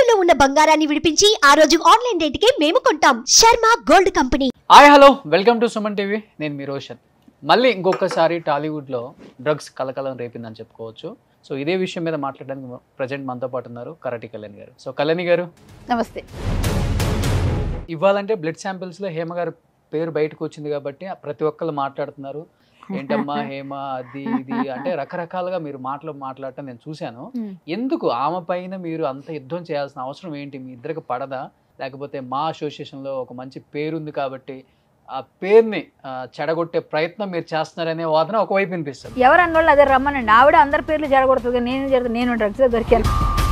తాకట్టులో ఉన్న బంగారాన్ని విడిపించి ఆ రోజు ఆన్లైన్ రేటుకే మేము కొంటాం Sharma gold company hi hello welcome to Suman TV నేను మీ రోషన్ మళ్ళీ ఇంకొకసారి టాలీవుడ్లో డ్రగ్స్ కలకలం రేపిందని చెప్పుకోవచ్చు సో ఇదే విషయం మీద మాట్లాడడానికి ప్రజెంట్ మనతో పాటు ఉన్నారు కరాటి కళ్యాణి గారు సో కళ్యాణి గారు నమస్తే ఇవ్వాలంటే బ్లడ్ శాంపిల్స్లో హేమ గారి పేరు బయటకు వచ్చింది కాబట్టి ప్రతి ఒక్కళ్ళు మాట్లాడుతున్నారు ఏంటమ్మా హేమ అది ఇది అంటే రకరకాలుగా మీరు మాటలు మాట్లాడటం నేను చూశాను ఎందుకు ఆమె పైన మీరు అంత యుద్ధం చేయాల్సిన అవసరం ఏంటి మీ ఇద్దరికి పడదా లేకపోతే మా అసోసియేషన్లో ఒక మంచి పేరుంది కాబట్టి ఆ పేరుని ఆ, చెడగొట్టే ప్రయత్నం మీరు చేస్తున్నారనే వాదన ఒకవైపు వినిపిస్తుంది ఎవరు అన్నోళ్ళు అదే రమ్మనండి ఆవిడ అందరి పేర్లు జరగకూడదు కానీ నేను జరగదు నేను డ్రగ్స్ దొరికాను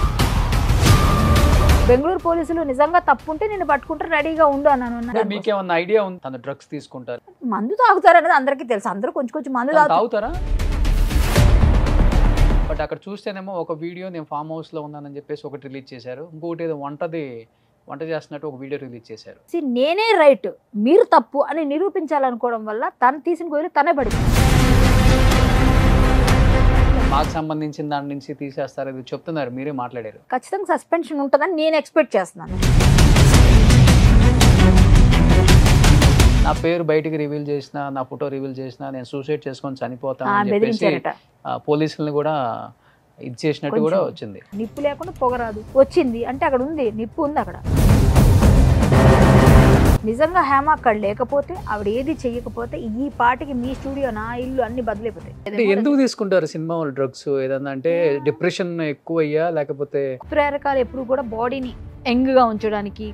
బెంగళూరు పోలీసులు నిజంగా తప్పు ఉంటే నేను పట్టుకుంటే రెడీగా ఉండు అన్నాను అంటే మీకేమన్నా ఐడియా ఉంది తను డ్రగ్స్ తీసుకుంటారు మందు తాగుతారు అనేది అందరికీ తెలుసు అందరూ కొంచెం కొంచెం మందు తను తాగుతారు తాగుతారా బట్ అక్కడ చూస్తేనేమో ఒక వీడియో నేను ఫామ్ హౌస్ లో ఉన్నానని చెప్పేసి ఒకటి రిలీజ్ చేశారు ఇంకొకటి ఏదో వంటది వంట చేస్తున్నట్టు ఒక వీడియో రిలీజ్ చేశారు See, నేనే రైట్ మీరు తప్పు అని నిరూపించాలనుకోవడం వల్ల తను తీసిన గోలు తనే పడింది మాకు సంబంధించిన దాని నుంచి తీసేస్తారు ఇది చెప్తున్నారు మీరే మాట్లాడారు ఖచ్చితంగా సస్పెన్షన్ ఉంటుందని నేను ఎక్స్పెక్ట్ చేస్తున్నాను నా పేరు బయటికి రివీల్ చేసిన నా ఫోటో రివీల్ చేసిన నేను సూసైడ్ చేసుకొని చనిపోతాను ఆ, అని చెప్పేసి బెదిరించారట ఆ, పోలీసుల్ని కూడా ఇది చేసినట్టు కూడా కొంచెం. వచ్చింది నిప్పు లేకుండా పొగరాదు వచ్చింది అంటే అక్కడ ఉంది నిప్పు ఉంది అక్కడ నిజంగా హేమ అక్కడ లేకపోతే ఆవిడ ఏది చెయ్యకపోతే ఈ పాటికి మీ స్టూడియో నా ఇల్లు అన్ని అంటే బదిలిపోతాయి ఎందుకు తీసుకుంటారు సినిమా వాళ్ళు డ్రగ్స్ ఏదన్నా అంటే డిప్రెషన్ ఎక్కువ అయ్యా లేకపోతే ప్రేరకాలు ఎప్పుడు కూడా బాడీని యంగ్గా ఉంచడానికి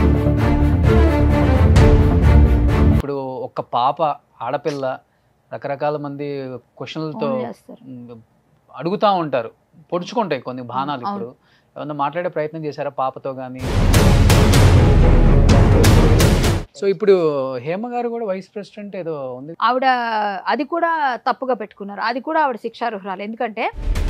ఇప్పుడు ఒక పాప ఆడపిల్ల రకరకాల మంది క్వశ్చన్లతో ఫోన్ చేస్తారు అడుగుతా ఉంటారు పొడుచుకుంటాయి కొన్ని బాణాలు అవును. ఇప్పుడు ఏమన్నా మాట్లాడే ప్రయత్నం చేశారా పాపతో కానీ సో ఇప్పుడు హేమ గారు కూడా వైస్ ప్రెసిడెంట్ ఏదో ఉంది ఆవిడ అది కూడా తప్పుగా పెట్టుకున్నారు అది కూడా ఆవిడ శిక్షార్హురాలు ఎందుకంటే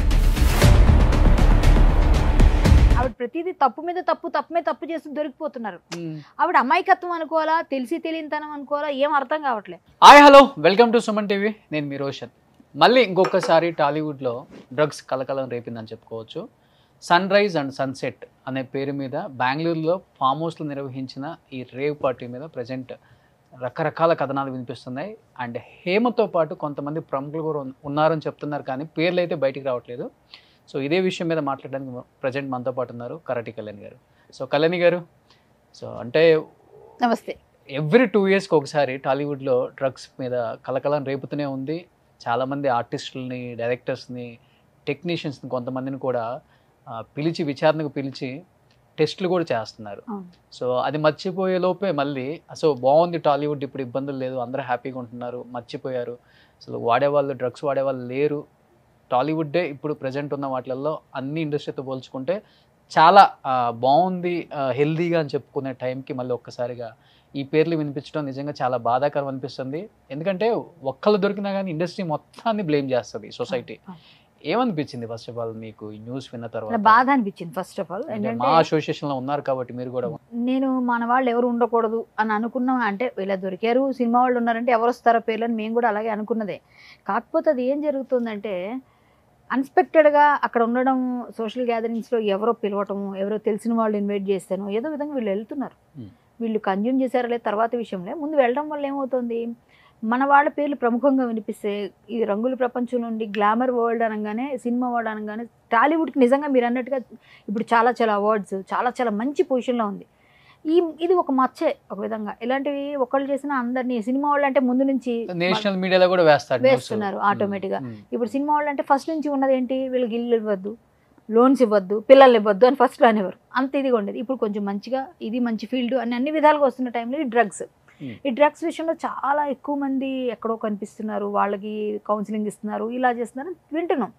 ఆవిడ ప్రతిదీ తప్పు మీద తప్పు తప్పు మీద తప్పు చేస్తూ దొరికిపోతున్నారు మ్మ్. ఆవిడ అమాయకత్వం అనుకోవాలా తెలిసి తెలియనితనం అనుకోవాలా ఏం అర్థం కావట్లేదు hi hello welcome to Suman TV నేను మీ రోషన్ మళ్ళీ ఇంకొకసారి టాలీవుడ్లో డ్రగ్స్ కలకలం రేపిందని చెప్పుకోవచ్చు సన్ రైజ్ అండ్ సన్సెట్ అనే పేరు మీద బెంగళూరులో ఫామ్ హౌస్లో నిర్వహించిన ఈ రేవ్ పార్టీ మీద ప్రజెంట్ రకరకాల కథనాలు వినిపిస్తున్నాయి అండ్ హేమతో పాటు కొంతమంది ప్రముఖులు కూడా ఉన్- ఉన్నారని చెప్తున్నారు కానీ పేర్లు అయితే బయటికి రావట్లేదు సో ఇదే విషయం మీద మాట్లాడడానికి ప్రజెంట్ మనతో పాటు ఉన్నారు కరాటి కళ్యాణి గారు సో కళ్యాణి గారు సో అంటే నమస్తే ఎవ్రీ టూ ఇయర్స్కి ఒకసారి టాలీవుడ్లో డ్రగ్స్ మీద కలకలం రేపుతూనే ఉంది చాలామంది ఆర్టిస్టులని డైరెక్టర్స్ని టెక్నీషియన్స్ని కొంతమందిని కూడా ఆ, పిలిచి విచారణకు పిలిచి టెస్టులు కూడా చేస్తున్నారు అవును. సో అది మర్చిపోయే లోపే మళ్ళీ సో బాగుంది టాలీవుడ్ ఇప్పుడు ఇబ్బందులు లేదు అందరూ హ్యాపీగా ఉంటున్నారు మర్చిపోయారు అసలు వాడేవాళ్ళు డ్రగ్స్ వాడేవాళ్ళు లేరు టాలీవుడ్డే ఇప్పుడు ప్రజెంట్ ఉన్న వాటిల్లో అన్ని ఇండస్ట్రీతో పోల్చుకుంటే చాలా ఆ, బాగుంది హెల్దీగా అని చెప్పుకునే టైంకి మళ్ళీ ఒక్కసారిగా ఈ పేర్లు వినిపించడం నిజంగా చాలా బాధాకరం అనిపిస్తుంది ఎందుకంటే ఒక్కళ్ళు దొరికినా కానీ ఇండస్ట్రీ మొత్తాన్ని బ్లేమ్ చేస్తుంది సొసైటీ ఏమనిపించింది ఫస్ట్ ఆఫ్ ఆల్ మీకు ఈ న్యూస్ విన్న నా తర్వాత బాధ అనిపించింది ఫస్ట్ ఆఫ్ ఆల్ అంటే ఏంటంటే మా అసోసియేషన్ లో ఉన్నారు కాబట్టి మీరు కూడా నేను మన వాళ్ళు ఎవరు ఉండకూడదు అని అనుకున్నాం అంటే ఇలా దొరికారు సినిమా వాళ్ళు ఉన్నారంటే ఎవరు వస్తారో పేర్లు అని మేము కూడా అలాగే అనుకున్నదే కాకపోతే అది ఏం జరుగుతుందంటే అన్ఎక్స్పెక్టెడ్గా అక్కడ ఉండడం సోషల్ గ్యాదరింగ్స్లో ఎవరో పిలవటము ఎవరో తెలిసిన వాళ్ళు ఇన్వైట్ చేస్తాను ఏదో విధంగా వీళ్ళు వెళ్తున్నారు Hmm. వీళ్ళు కన్జ్యూమ్ చేశారా లేదు తర్వాత విషయంలో ముందు వెళ్ళడం వల్ల ఏమవుతుంది మన వాళ్ళ పేర్లు ప్రముఖంగా వినిపిస్తే ఈ రంగుల ప్రపంచం నుండి గ్లామర్ వరల్డ్ అనగానే సినిమా వరల్డ్ అనగానే టాలీవుడ్కి నిజంగా మీరు అన్నట్టుగా ఇప్పుడు చాలా చాలా అవార్డ్స్ చాలా చాలా మంచి పొజిషన్లో ఉంది ఈ ఇది ఒక మచ్చే ఒక విధంగా ఇలాంటివి ఒకళ్ళు చేసిన అందరినీ సినిమా వాళ్ళు అంటే ముందు నుంచి నేషనల్ మీడియాలో కూడా వేస్తారు news. వేస్తున్నారు automatic గా. ఉమ్, ఉమ్. ఇప్పుడు సినిమా వాళ్ళు అంటే ఫస్ట్ నుంచి ఉన్నది ఏంటి వీళ్ళకి ఇల్లు ఇవ్వద్దు లోన్స్ ఇవ్వద్దు పిల్లలు ఇవ్వద్దు అని ఫస్ట్ అనేవారు అంత ఇదిగా ఉండేది ఇప్పుడు కొంచెం మంచిగా ఇది మంచి ఫీల్డ్ అని అన్ని విధాలుగా వస్తున్న టైంలో ఈ డ్రగ్స్ Hmm. ఈ డ్రగ్స్ విషయంలో చాలా ఎక్కువ మంది ఎక్కడో కనిపిస్తున్నారు వాళ్ళకి కౌన్సిలింగ్ ఇస్తున్నారు ఇలా చేస్తున్నారు వింటున్నాం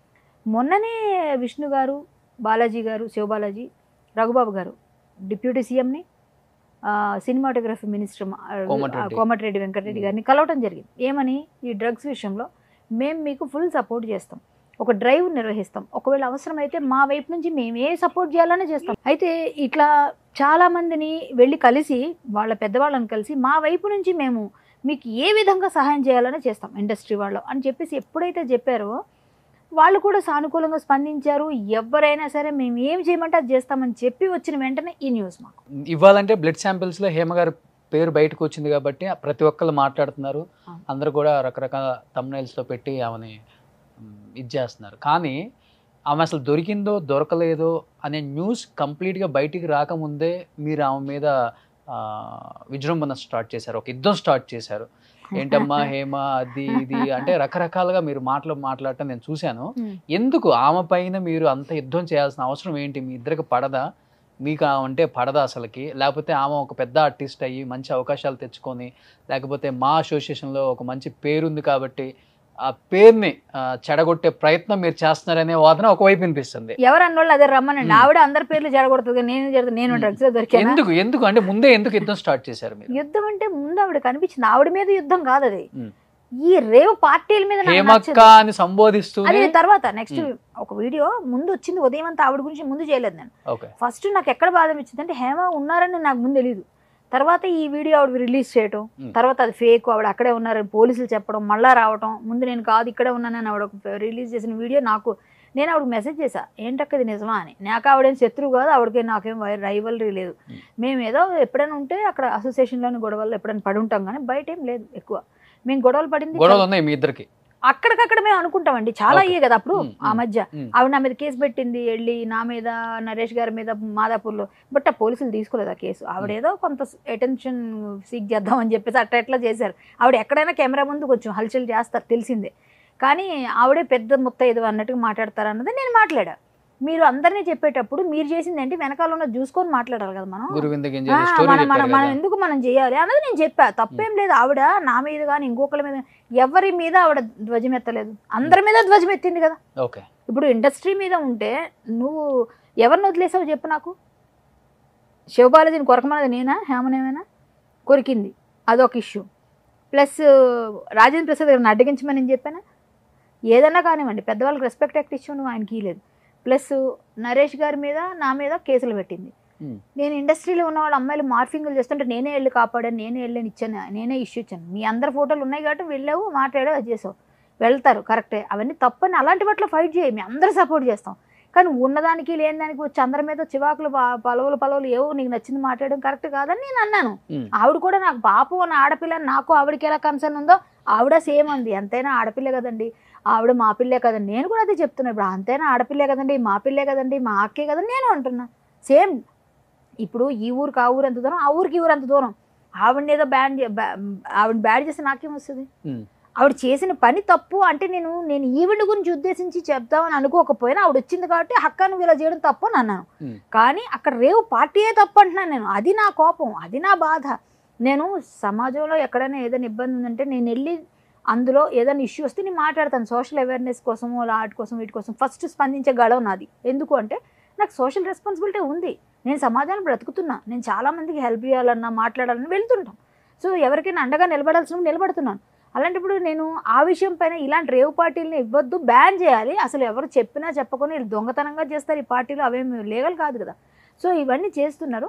మొన్ననే విష్ణు గారు బాలాజీ గారు శివబాలాజీ రఘుబాబు గారు డిప్యూటీ సీఎంని సినిమాటోగ్రఫీ మినిస్టర్ కోమటిరెడ్డి. కోమటిరెడ్డి వెంకటరెడ్డి గారిని కలవటం జరిగింది ఏమని ఈ డ్రగ్స్ విషయంలో మేము మీకు ఫుల్ సపోర్ట్ చేస్తాం ఒక డ్రైవ్ నిర్వహిస్తాం ఒకవేళ అవసరమైతే మా వైపు నుంచి మేము ఏ సపోర్ట్ చేయాలనే చేస్తాం అయితే ఇట్లా చాలా మందిని వెళ్ళి కలిసి వాళ్ళ పెద్దవాళ్ళని కలిసి మా వైపు నుంచి మేము మీకు ఏ విధంగా సహాయం చేయాలని చేస్తాం ఇండస్ట్రీ వాళ్ళు అని చెప్పేసి ఎప్పుడైతే చెప్పారో వాళ్ళు కూడా సానుకూలంగా స్పందించారు ఎవరైనా సరే మేము ఏం చేయమంటే అది చేస్తామని చెప్పి వచ్చిన వెంటనే ఈ న్యూస్ మాకు ఇవ్వాలంటే బ్లడ్ శాంపిల్స్ లో హేమ గారి పేరు బయటకు వచ్చింది కాబట్టి ప్రతి ఒక్కళ్ళు మాట్లాడుతున్నారు అవును. అందరూ కూడా రకరకాల thumbnails లో పెట్టి ఆమెని మ్, ఇది చేస్తున్నారు కానీ ఆమె అసలు దొరికిందో దొరకలేదో అనే న్యూస్ కంప్లీట్గా బయటికి రాకముందే మీరు ఆమె మీద ఆ, విజృంభణ స్టార్ట్ చేశారు ఒక యుద్ధం స్టార్ట్ చేశారు ఏంటమ్మా హేమ అది ఇది అంటే రకరకాలుగా మీరు మాటలు మాట్లాడటం నేను చూశాను Hmm. ఎందుకు ఆమె పైన మీరు అంత యుద్ధం చేయాల్సిన అవసరం ఏంటి మీ ఇద్దరికి పడదా మీకు ఆమె అంటే పడదా అసలుకి లేకపోతే ఆమె ఒక పెద్ద ఆర్టిస్ట్ అయ్యి మంచి అవకాశాలు తెచ్చుకొని లేకపోతే మా అసోసియేషన్లో ఒక మంచి పేరుంది కాబట్టి ఆ పేరుని ఆ, చెడగొట్టే ప్రయత్నం మీరు చేస్తున్నారనే వాదన ఒకవైపు వినిపిస్తుంది ఎవరు అన్నోళ్ళు అదే రమ్మనండి Hmm. ఆవిడ అందరి పేర్లు జరగొడుతుంది నేను జరుగుతుంది నేను Hmm. డ్రగ్స్ లో దొరికాను ఎందుకు ఎందుకు అంటే ముందే ఎందుకు యుద్ధం స్టార్ట్ చేశారు మీరు యుద్ధం అంటే ముందు ఆవిడ కనిపించింది ఆవిడ మీద యుద్ధం కాదు అది Hmm. ఈ రేవు పార్టీల మీద నాకు హేమక్క నచ్చదు. అని సంబోధిస్తూనే అది తర్వాత నెక్స్ట్ Hmm. ఒక వీడియో ముందు వచ్చింది ఉదయం అంతా ఆవిడ గురించి ముందు చేయలేదు నేను ఓకే ఫస్ట్ నాకు ఎక్కడ బాధ అనిపించింది అంటే హేమ ఉన్నారని నాకు ముందు తెలియదు తర్వాత ఈ వీడియో ఆవిడ రిలీజ్ చేయటం Hmm. తర్వాత అది ఫేక్ ఆవిడ అక్కడే ఉన్నారని పోలీసులు చెప్పడం మళ్ళా రావటం ముందు నేను కాదు ఇక్కడే ఉన్నానని ఆవిడ రిలీజ్ చేసిన వీడియో నాకు నేను ఆవిడ మెసేజ్ చేశా ఏంటక్క ఇది నిజమా అని నాకు ఆవిడేం శత్రువు కాదు ఆవిడకి నాకేం రైవలరీ లేదు Hmm. మేము ఏదో ఎప్పుడైనా ఉంటే అక్కడ అసోసియేషన్లోని గొడవల్లో ఎప్పుడైనా పడి ఉంటాం కానీ బయట ఏం లేదు ఎక్కువ మేము గొడవలు పడింది గొడవలు ఉన్నాయి మీ ఇద్దరికి అక్కడికక్కడ మేము అనుకుంటామండి చాలా Okay. అయ్యే కదా అప్పుడు Hmm, ఆ hmm, మధ్య hmm. ఆవిడ నా మీద కేసు పెట్టింది వెళ్ళి నా మీద నరేష్ గారి మీద మాదాపూర్లో బట్ ఆ పోలీసులు తీసుకోలేదు ఆ కేసు ఆవిడ ఏదో కొంత అటెన్షన్ సీక్ చేద్దామని చెప్పేసి అట్లా ఎట్లా చేశారు ఆవిడ ఎక్కడైనా కెమెరా ముందు కొంచెం హల్చల్ చేస్తారు తెలిసిందే కానీ ఆవిడే పెద్ద ముత్తైదు అన్నట్టుగా మాట్లాడతారు అన్నది నేను మాట్లాడా మీరు అందరినీ చెప్పేటప్పుడు మీరు చేసింది ఏంటి వెనకాల ఉన్న చూసుకొని మాట్లాడాలి కదా మనం గురువింద గింజ ఆ, స్టోరీ మనం మనం చెప్పారు మనం కదా ఎందుకు మనం చేయాలి అన్నది నేను చెప్పా తప్పేం లేదు ఆవిడ నా మీద కానీ ఇంకొకరి మీద ఎవరి మీద ఆవిడ ధ్వజం ఎత్తలేదు అందరి మీద ధ్వజం ఎత్తింది కదా ఓకే ఇప్పుడు ఇండస్ట్రీ మీద ఉంటే నువ్వు ఎవరిని వదిలేసావు చెప్పు నాకు శివబాలాజీని కొరకమన్నది నేనా హేమనేమైనా కొరికింది అదొక ఇష్యూ ప్లస్ రాజేంద్ర ప్రసాద్ గారిని అడ్డగించమని నేను చెప్పానా ఏదన్నా కానివ్వండి పెద్దవాళ్ళకి రెస్పెక్ట్ యాక్ట్ ఇష్యూ నువ్వు ఆయనకి ఇవ్వలేదు ప్లస్ నరేష్ గారి మీద నా మీద కేసులు పెట్టింది Hmm. నేను ఇండస్ట్రీలో ఉన్న వాళ్ళ అమ్మాయిలు మార్ఫింగ్లు చేస్తుంటే నేనే వెళ్ళి కాపాడాను నేనే వెళ్ళని ఇచ్చాను నేనే ఇష్యూ ఇచ్చాను మీ అందరి ఫోటోలు ఉన్నాయి కాబట్టి వెళ్ళావు మాట్లాడావు అది చేసావు వెళ్తారు కరెక్టే అవన్నీ తప్పని అలాంటి వాటిలో ఫైట్ చేయి మేము అందరూ సపోర్ట్ చేస్తాం కానీ ఉన్నదానికి లేని దానికి వచ్చి అందరి మీద చివాకులు ప- పలవలు పలవలు ఏవో నీకు నచ్చింది మాట్లాడడం కరెక్ట్ కాదని నేను అన్నాను Hmm. ఆవిడ కూడా నాకు పాపం అని ఆడపిల్ల అని నాకు ఆవిడకి ఎలా కన్సర్న్ ఉందో ఆవిడ సేమ్ అంది ఎంతైనా ఆడపిల్ల కదండి ఆవిడ మా పిల్లే కదండి నేను కూడా అదే చెప్తున్నా ఇప్పుడు అంతైనా ఆడపిల్లే కదండి మా పిల్లే కదండి మా అక్కే కదండి నేను అంటున్నా సేమ్ ఇప్పుడు ఈ ఊరికి ఆ ఊరు ఎంత దూరం ఆ ఊరికి ఈ ఊరు ఎంత దూరం ఆవిడని ఏదో బ్యాన్ ఆవిడ బ్యాడ్ చేస్తే నాకేం వస్తుంది Hmm. ఆవిడ చేసిన పని తప్పు అంటే నేను నేను ఈవిడ గురించి ఉద్దేశించి చెప్దామని అనుకోకపోయినా ఆవిడ వచ్చింది కాబట్టి హక్క నువ్వు ఇలా చేయడం తప్పు అని అన్నాను Hmm. కానీ అక్కడ రేవు పార్టీయే తప్పు అంటున్నాను నేను అది నా కోపం అది నా బాధ నేను సమాజంలో ఎక్కడైనా ఏదైనా ఇబ్బంది ఉందంటే నేను వెళ్ళి అందులో ఏదైనా ఇష్యూ వస్తే నేను మాట్లాడతాను సోషల్ అవేర్నెస్ కోసము వాటి కోసం వీటి కోసం ఫస్ట్ స్పందించే గడవ నాది ఎందుకు అంటే నాకు సోషల్ రెస్పాన్సిబిలిటీ ఉంది నేను సమాజాన్ని బ్రతుకుతున్నా నేను చాలా మందికి హెల్ప్ చేయాలన్నా మాట్లాడాలని వెళ్తుంటాం సో ఎవరికైనా అండగా నిలబడాల్సిన నిలబడుతున్నాను అలాంటప్పుడు నేను ఆ విషయం పైన ఇలాంటి రేవు పార్టీలని ఇవ్వద్దు బ్యాన్ చేయాలి అసలు ఎవరు చెప్పినా చెప్పకుండా వీళ్ళు దొంగతనంగా చేస్తారు ఈ పార్టీలు అవేమి లీగల్ కాదు కదా సో ఇవన్నీ చేస్తున్నారు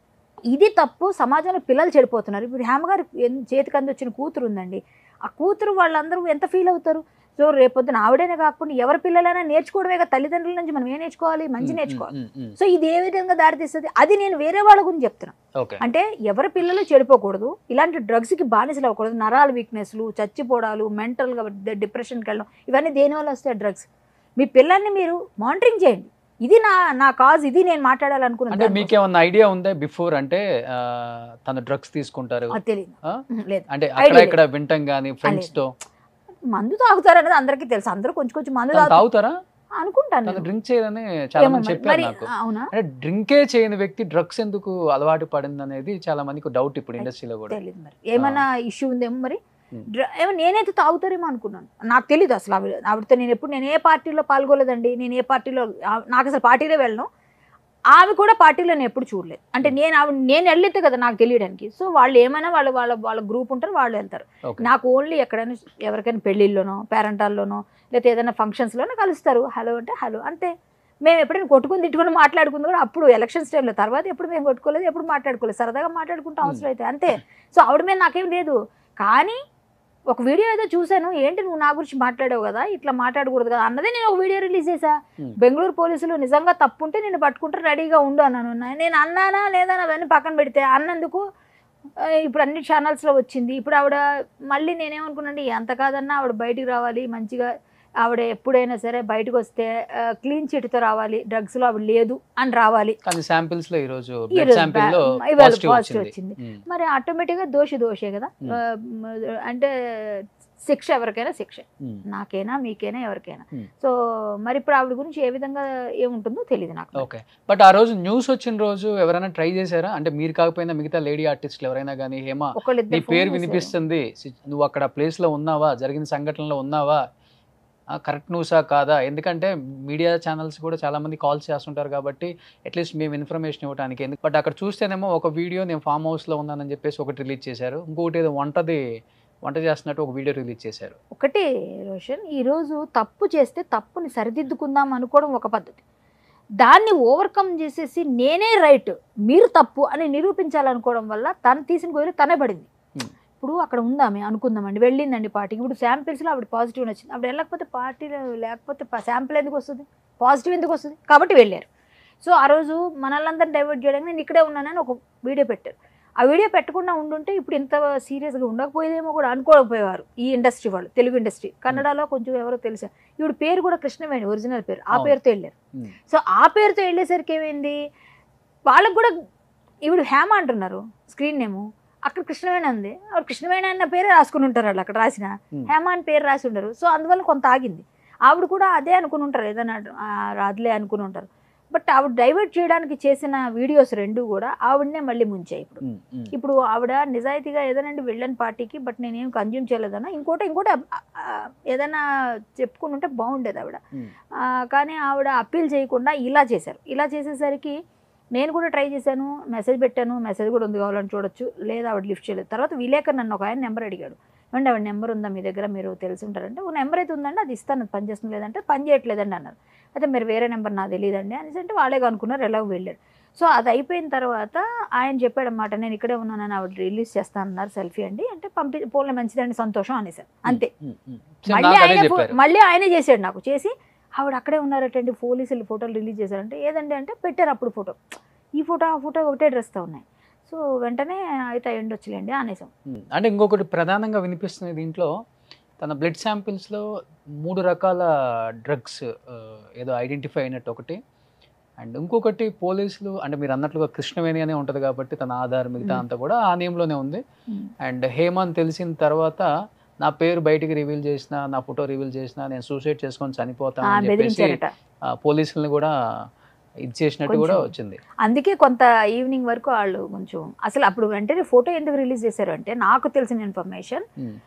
ఇది తప్పు సమాజంలో పిల్లలు చెడిపోతున్నారు ఇప్పుడు హేమ గారి ఎన్- చేతికి అంది వచ్చిన కూతురు ఉందండి ఆ కూతురు వాళ్ళందరూ ఎంత ఫీల్ అవుతారు సో రేపొద్దున ఆవిడైనా కాకుండా ఎవరి పిల్లలైనా నేర్చుకోవడమే కదా తల్లిదండ్రుల నుంచి మనం ఏం నేర్చుకోవాలి మంచి ఉమ్, నేర్చుకోవాలి ఉమ్, ఉమ్, సో ఇది ఏ విధంగా దారితీస్తుంది అది నేను వేరే వాళ్ళ గురించి చెప్తున్నాను ఓకే అంటే ఎవరి పిల్లలు చెడిపోకూడదు ఇలాంటి డ్రగ్స్కి బానిసలు అవ్వకూడదు నరాల వీక్నెస్లు చచ్చిపోవడాలు మెంటల్గా డిప్రెషన్కి వెళ్ళడం ఇవన్నీ దేనివల్ల వస్తాయి డ్రగ్స్ మీ పిల్లల్ని మీరు మానిటరింగ్ చేయండి ఇది నా నా కాజ్ ఇది నేను అంటే మాట్లాడాలనుకున్నాను మీకేమన్నా ఐడియా ఉందా బిఫోర్ అంటే ఆ, తను డ్రగ్స్ తీసుకుంటారు అది తెలియదు ఆ? లేదు అంటే Idea అక్కడ లేదు. ఇక్కడ వింటాం గానీ ఫ్రెండ్స్ తో మందు తాగుతారు అనేది అందరికీ తెలుసు అందరూ కొంచెం కొంచెం మందు తను తాగుతారు తాగుతారా అనుకుంటాను తను నేను. డ్రింక్ చేయదని చాలా ఏమో మంది మరి. చెప్పారు మరి నాకు అవునా అంటే డ్రింకే చేయని వ్యక్తి డ్రగ్స్ ఎందుకు అలవాటు పడింది అనేది చాలా మందికి డౌట్ ఇప్పుడు ఇండస్ట్రీలో కూడా తెలియదు మరి ఏమైనా ఇష్యూ ఉందేమో మరి Hmm. డ్ర- ఏమో నేనైతే తాగుతారేమో అనుకున్నాను నాకు తెలియదు అసలు ఆవిడ ఆవిడతో నేను ఎప్పుడు నేను ఏ పార్టీలో పాల్గొలేదండి నేను ఏ పార్టీలో ఆ- నాకు అసలు పార్టీలో వెళ్ళను ఆమె కూడా పార్టీలో నేను ఎప్పుడు చూడలేదు అంటే నేను ఆవిడ నేను వెళ్ళితే కదా నాకు తెలియడానికి సో వాళ్ళు ఏమైనా వాళ్ళు వాళ్ళ వాళ్ళ గ్రూప్ ఉంటారు వాళ్ళు వెళ్తారు ఓకే నాకు ఓన్లీ ఎక్కడైనా ఎవరికైనా పెళ్ళిళ్ళలోనో పేరెంటాల్లోనో లేకపోతే ఏదైనా ఫంక్షన్స్లోనో కలుస్తారు హలో అంటే హలో అంతే మేము ఎప్పుడైనా కొట్టుకుని తిట్టుకుని మాట్లాడుకుంది కూడా అప్పుడు ఎలక్షన్స్ టైంలో తర్వాత ఎప్పుడు మేము కొట్టుకోలేదు ఎప్పుడు మాట్లాడుకోలేదు సరదాగా మాట్లాడుకుంటాం అవసరం అయితే అంతే సో ఆవిడ మీద నాకేం లేదు కానీ ఒక వీడియో ఏదో చూశాను ఏంటి నువ్వు నా గురించి మాట్లాడావు కదా ఇట్లా మాట్లాడకూడదు కదా అన్నదే నేను ఒక వీడియో రిలీజ్ చేశా Hmm. బెంగళూరు పోలీసులు నిజంగా తప్పుంటే నేను పట్టుకుంటే రెడీగా ఉండు అన్నాను నేను అన్నానా లేదా అవన్నీ పక్కన పెడితే అన్నందుకు ఆ, ఇప్పుడు అన్ని ఛానల్స్లో వచ్చింది ఇప్పుడు ఆవిడ మళ్ళీ నేనేమనుకున్నాను ఎంత కాదన్నా ఆవిడ బయటికి రావాలి మంచిగా ఆవిడ ఎప్పుడైనా సరే బయటకు వస్తే క్లీన్ చిట్తో రావాలి డ్రగ్స్లో ఆవిడ లేదు అని రావాలి కానీ శాంపిల్స్ లో ఈ రోజు ఈ బ్లడ్ రోజు శాంపిల్ లో బా- ఇవాళ పాజిటివ్ positive వచ్చింది వచ్చింది. ఉమ్, మరి ఆటోమేటిక్గా దోషి దోషే కదా Hmm. ఆ, మ- అంటే శిక్ష ఎవరికైనా శిక్ష ఉమ్. నాకైనా మీకైనా ఎవరికైనా Hmm. సో మరి ఇప్పుడు ఆవిడ గురించి ఏ విధంగా ఏముంటుందో తెలియదు నాకు ఓకే బట్ ఆ రోజు న్యూస్ వచ్చిన రోజు ఎవరైనా ట్రై చేశారా అంటే మీరు కాకపోయినా మిగతా లేడీ ఆర్టిస్టులు ఎవరైనా కానీ హేమ నీ ఒకళ్ళిద్దరు phone పేరు చేశారు. వినిపిస్తుంది సి- నువ్వు అక్కడ ప్లేస్ లో ఉన్నావా జరిగిన సంఘటనలో ఉన్నావా కరెక్ట్ న్యూసా కాదా ఎందుకంటే మీడియా ఛానల్స్ కూడా చాలా మంది కాల్స్ చేస్తుంటారు కాబట్టి అట్లీస్ట్ మేము ఇన్ఫర్మేషన్ ఇవ్వడానికి ఎందుకు బట్ అక్కడ చూస్తేనేమో ఒక వీడియో నేను ఫామ్ హౌస్ లో ఉన్నానని చెప్పేసి ఒకటి రిలీజ్ చేశారు ఇంకొకటి ఏదో వంటది వంట చేస్తున్నట్టు ఒక వీడియో రిలీజ్ చేశారు ఒకటి రోషన్ ఈరోజు తప్పు చేస్తే తప్పుని సరిదిద్దుకుందాం అనుకోవడం ఒక పద్ధతి దాన్ని ఓవర్కమ్ చేసేసి నేనే రైట్ మీరు తప్పు అని నిరూపించాలనుకోవడం వల్ల తను తీసిన గోరి తనే పడింది Hmm. ఇప్పుడు అక్కడ ఉందామే అనుకుందామండి వెళ్ళిందండి పార్టీకి ఇప్పుడు శాంపిల్స్లో ఆవిడ పాజిటివ్ వచ్చింది అప్పుడు వెళ్ళకపోతే పార్టీలో లేకపోతే శాంపిల్ ఎందుకు వస్తుంది పాజిటివ్ ఎందుకు వస్తుంది కాబట్టి వెళ్ళారు సో ఆ రోజు మనల్ని డైవర్ట్ చేయడానికి నేను ఇక్కడే ఉన్నానని ఒక వీడియో పెట్టారు ఆ వీడియో పెట్టకుండా ఉండుంటే ఇప్పుడు ఇంత సీరియస్గా ఉండకపోయేదేమో కూడా అనుకోకపోయేవారు ఈ ఇండస్ట్రీ వాళ్ళు తెలుగు ఇండస్ట్రీ కన్నడలో కొంచెం ఎవరో తెలుసా ఈవిడ పేరు కూడా కృష్ణవేణి ఒరిజినల్ పేరు ఆ అవును. పేరుతో వెళ్ళారు ఉమ్, సో ఆ పేరుతో వెళ్ళేసరికి ఏమైంది వాళ్ళకు కూడా ఈవిడ హేమ అంటున్నారు స్క్రీన్ నేము అక్కడ కృష్ణవేణి ఉంది ఆవిడ కృష్ణవేణి అన్న పేరే రాసుకుని ఉంటారు వాళ్ళు అక్కడ రాసిన ఉమ్, హేమ అని పేరు రాసి ఉండరు సో అందువల్ల కొంత ఆగింది ఆవిడ కూడా అదే అనుకుని ఉంటారు ఏదైనా ఆ, రాదులే అనుకుని ఉంటారు బట్ ఆవిడ డైవర్ట్ చేయడానికి చేసిన వీడియోస్ రెండు కూడా ఆవిడనే మళ్ళీ ముంచాయి ఇప్పుడు ఉమ్, ఉమ్, ఇప్పుడు ఆవిడ నిజాయితీగా ఏదైనా వెళ్ళని పార్టీకి బట్ నేనేం కన్జ్యూమ్ చేయలేదన్నా ఇంకోటి ఇంకోటి ఆ, ఆ, ఏదైనా చెప్పుకుని ఉంటే బాగుండేది ఆవిడ ఉమ్. ఆ, కానీ ఆవిడ అప్పీల్ చేయకుండా ఇలా చేశారు ఇలా చేసేసరికి నేను కూడా ట్రై చేశాను మెసేజ్ పెట్టాను మెసేజ్ కూడా ఉంది కావాలని చూడొచ్చు లేదా ఆవిడ లిఫ్ట్ చేయలేదు తర్వాత విలేకర్ నన్ను ఒక ఆయన నెంబర్ అడిగాడు ఏమండి ఆవిడ నెంబర్ ఉందా మీ దగ్గర మీరు తెలిసి ఉంటారంటే ఒక నెంబర్ అయితే ఉందండి అది ఇస్తాను అది పని చేస్తుంది లేదంటే పని చేయట్లేదండి అన్నారు అయితే మీరు వేరే నెంబర్ నాకు తెలియదండి అనేసి అంటే వాళ్ళే కనుక్కున్నారు ఎలాగో వెళ్ళారు సో అది అయిపోయిన తర్వాత ఆయన చెప్పాడు అన్నమాట నేను ఇక్కడే ఉన్నానని ఆవిడ రిలీజ్ చేస్తానన్నారు సెల్ఫీ అండి అంటే పంపి పోలే మంచిదండి సంతోషం అనేసారు అంతే ఉమ్, ఉమ్. సో మళ్ళీ నాకు అదే ఆయన ఫో- చెప్పారు మళ్ళీ ఆయనే చేశాడు నాకు చేసి ఆవిడ అక్కడే ఉన్నారటండి పోలీసులు ఫోటోలు రిలీజ్ చేశారంటే ఏదండి అంటే పెట్టారు అప్పుడు ఫోటో ఈ ఫోటో ఆ ఫోటో ఒకటే డ్రెస్తో ఉన్నాయి సో వెంటనే అయితే ఎండొచ్చులేండి అనేసాం ఉమ్, అంటే ఇంకొకటి ప్రధానంగా వినిపిస్తుంది దీంట్లో తన బ్లడ్ శాంపిల్స్లో మూడు రకాల డ్రగ్స్ ఏదో ఐడెంటిఫై అయినట్టు ఒకటి అండ్ ఇంకొకటి పోలీసులు అంటే మీరు అన్నట్లుగా కృష్ణవేణి అనే ఉంటుంది కాబట్టి తన ఆధార్ మిగతా మ్మ్. అంతా కూడా ఆ నేమ్లోనే ఉంది అండ్ హేమంత్ తెలిసిన తర్వాత నా పేరు బయటికి రివీల్ చేసిన నా ఫోటో రివీల్ చేసిన నేను సూసైడ్ చేసుకొని చనిపోతాను ఆ, అని చెప్పేసి బెదిరించారట ఆ, పోలీసుల్ని కూడా ఇది చేసినట్టు కూడా కొంచెం. వచ్చింది అందుకే కొంత ఈవినింగ్ వరకు వాళ్ళు కొంచెం అసలు అప్పుడు వెంటనే ఫోటో ఎందుకు రిలీజ్ చేశారు అంటే నాకు తెలిసిన ఇన్ఫర్మేషన్ ఉమ్,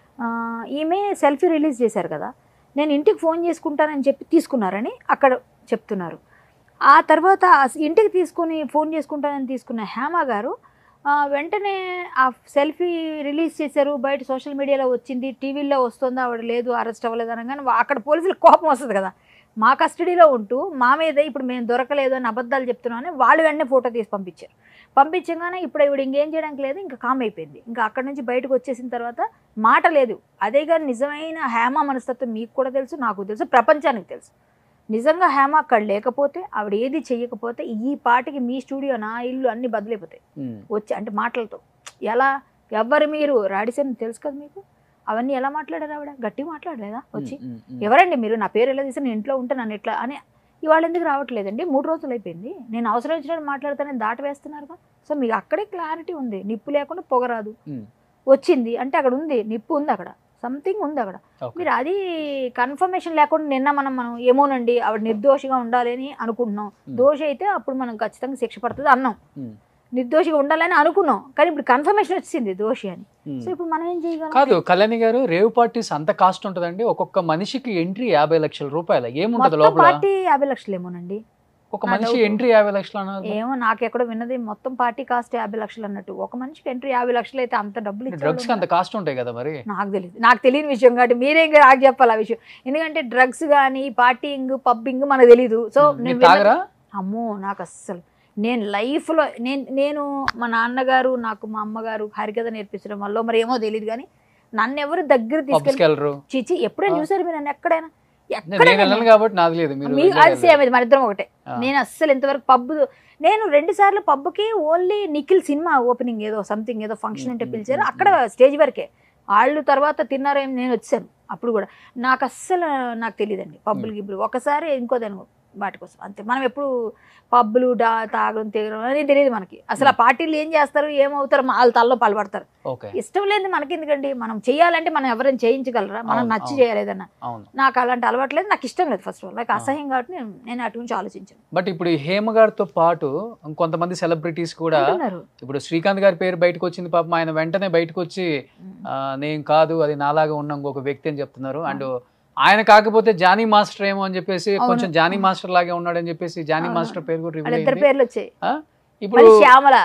ఈమె సెల్ఫీ రిలీజ్ చేశారు కదా నేను ఇంటికి ఫోన్ చేసుకుంటానని చెప్పి తీసుకున్నారని అక్కడ చెప్తున్నారు ఆ తర్వాత ఆ ఇంటికి తీసుకుని ఫోన్ చేసుకుంటానని తీసుకున్న హేమ గారు ఆ, వెంటనే ఆ సెల్ఫీ రిలీజ్ చేశారు బయట సోషల్ మీడియాలో వచ్చింది టీవీలో వస్తుందా ఆవిడ లేదు అరెస్ట్ అవ్వలేదు అనగానే వా- అక్కడ పోలీసులకు కోపం వస్తుంది కదా మా కస్టడీలో ఉంటూ మా మీదే ఇప్పుడు మేము దొరకలేదు అని అబద్ధాలు చెప్తున్నామని వాళ్ళు వెంటనే ఫోటో తీసి పంపించారు పంపించగానే ఇప్పుడు ఇవిడ ఇంకేం చేయడానికి లేదు ఇంకా కామ్ అయిపోయింది ఇంకా అక్కడ నుంచి బయటకు వచ్చేసిన తర్వాత మాట లేదు అదే కానీ నిజమైన హేమ మనస్తత్వం మీకు కూడా తెలుసు నాకు తెలుసు ప్రపంచానికి తెలుసు నిజంగా హేమ అక్కడ లేకపోతే ఆవిడ ఏది చెయ్యకపోతే ఈ పాటికి మీ స్టూడియో నా ఇల్లు అన్ని బదులైపోతాయి ఉమ్, వచ్చి అంటే మాటలతో ఎలా ఎవ్వరు మీరు రాడిసన్ తెలుసు కదా మీకు అవన్నీ ఎలా మాట్లాడారు ఆవిడ గట్టిగా మాట్లాడలేదా వచ్చి ఉమ్, ఉమ్, ఉమ్. ఎవరండి మీరు నా పేరు ఎలా తీసి నేను ఇంట్లో ఉంటే నన్ను ఎట్లా అని ఇవాళ ఎందుకు రావట్లేదండి మూడు రోజులు అయిపోయింది నేను అవసరం వచ్చినట్టు మాట్లాడితేనే దాట వేస్తున్నారుగా సో మీకు అక్కడే క్లారిటీ ఉంది నిప్పు లేకుండా పొగరాదు ఉమ్, వచ్చింది అంటే అక్కడ ఉంది నిప్పు ఉంది అక్కడ సంథింగ్ ఉంది అక్కడ ఓకే. మీరు అది కన్ఫర్మేషన్ లేకుండా నిన్న మనం మనం ఏమోనండి ఆవిడ నిర్దోషిగా ఉండాలి అని అనుకుంటున్నాం Hmm. దోషి అయితే అప్పుడు మనం ఖచ్చితంగా శిక్ష పడుతుంది అన్నాం ఉమ్, నిర్దోషిగా ఉండాలని అనుకున్నాం కానీ ఇప్పుడు కన్ఫర్మేషన్ వచ్చింది దోషి అని ఉమ్. సో ఇప్పుడు మనం ఏం చేయగలం కాదు కళ్యాణి గారు రేవ్ పార్టీస్ అంత కాస్ట్ ఉంటుందండి ఒక్కొక్క మనిషికి ఎంట్రీ యాభై లక్షల రూపాయలు ఏముంటది మొత్తం లోపల పార్టీ యాభై లక్షలు ఏమోనండి ఒక నా మనిషి doubt. ఎంట్రీ యాభై లక్షలు అన్నారు ఏమో నాకు ఎక్కడో విన్నది మొత్తం పార్టీ కాస్ట్ యాభై లక్షలు అన్నట్టు ఒక మనిషికి ఎంట్రీ యాభై లక్షలు అయితే అంత డబ్బులు డ్రగ్స్ కి అంత ఇచ్చేవాళ్ళు కాస్ట్ ఉంటాయి కదా మరి నాకు తెలియదు నాకు తెలియని విషయం కాబట్టి మీరే ఇంకా నాకు చెప్పాలి ఆ విషయం ఎందుకంటే డ్రగ్స్ కానీ పార్టీయింగ్ పబ్బింగ్ మనకు తెలీదు సో మీరు నేను విన్న- తాగరా అమ్మో నాకు అస్సలు నేను లైఫ్లో నేను నేను మా నాన్నగారు నాకు మా అమ్మగారు హరికథ నేర్పించడం వల్ల మరి ఏమో తెలియదు కానీ నన్ను ఎవరు దగ్గర పబ్స్కి తీసుకెళ్ళి వెళ్ళరు చిచి ఎప్పుడైనా ఆ. చూసారు మీరు నన్ను ఎక్కడైనా నేను ఎక్కడ వెళ్ళను కాబట్టి నాది లేదు మీరు మీ- అది వెళ్ళలేదు. సేమ్ ఇది మన ఇద్దరం ఒకటే ఆ. నేను అస్సలు ఇంతవరకు పబ్ నేను రెండు సార్లు పబ్కి ఓన్లీ నిఖిల్ సినిమా ఓపెనింగ్ ఏదో సంథింగ్ ఏదో ఫంక్షన్ ఉంటే మ్మ్, పిలిచారు మ్మ్, అక్కడ స్టేజ్ వరకే వాళ్ళు తర్వాత తిన్నారో ఏం నేను వచ్చాను అప్పుడు కూడా నాకు అస్సలు నాకు తెలియదండి పబ్బులు గిబ్బులు ఒకసారి ఇంకో దాని వాటి కోసం అంతే మనం ఎప్పుడు పబ్బులు డా తాగడం తిరగడం అనేది తెలియదు మనకి అసలు ఆ పార్టీలు ఏం చేస్తారు ఏమవుతారు వాళ్ళ తల్లో పాల్పడతారు ఓకే ఇష్టం లేదు మనకి ఎందుకండి మనం చేయాలంటే మనం ఎవరైనా చేయించగలరా మనం అవును, నచ్చి అవును. చేయాలి ఏదన్నా అవును నాకు అలాంటి అలవాటు లేదు నాకు ఇష్టం లేదు ఫస్ట్ ఆఫ్ ఆల్ నాకు ఆ. అసహ్యం కాబట్టి నేను నేను అటు నుంచి ఆలోచించాను బట్ ఇప్పుడు ఈ హేమ గారితో పాటు ఇంకొంతమంది సెలబ్రిటీస్ కూడా అంటున్నారు. ఇప్పుడు శ్రీకాంత్ గారి పేరు బయటకు వచ్చింది పాపం ఆయన వెంటనే బయటకు వచ్చి ఆ, నేను కాదు అది నాలాగా ఉన్న ఇంకొక వ్యక్తి అని చెప్తున్నారు అండ్ ఆయన కాకపోతే జానీ మాస్టర్ ఏమో అని చెప్పేసి అవును. కొంచెం జానీ మాస్టర్ లాగే ఉన్నాడని చెప్పేసి జానీ అవును. మాస్టర్ పేరు కూడా రివీల్ వాళ్ళిద్దరు అయింది పేర్లు వచ్చాయి ఆ? ఇప్పుడు మళ్ళీ శ్యామల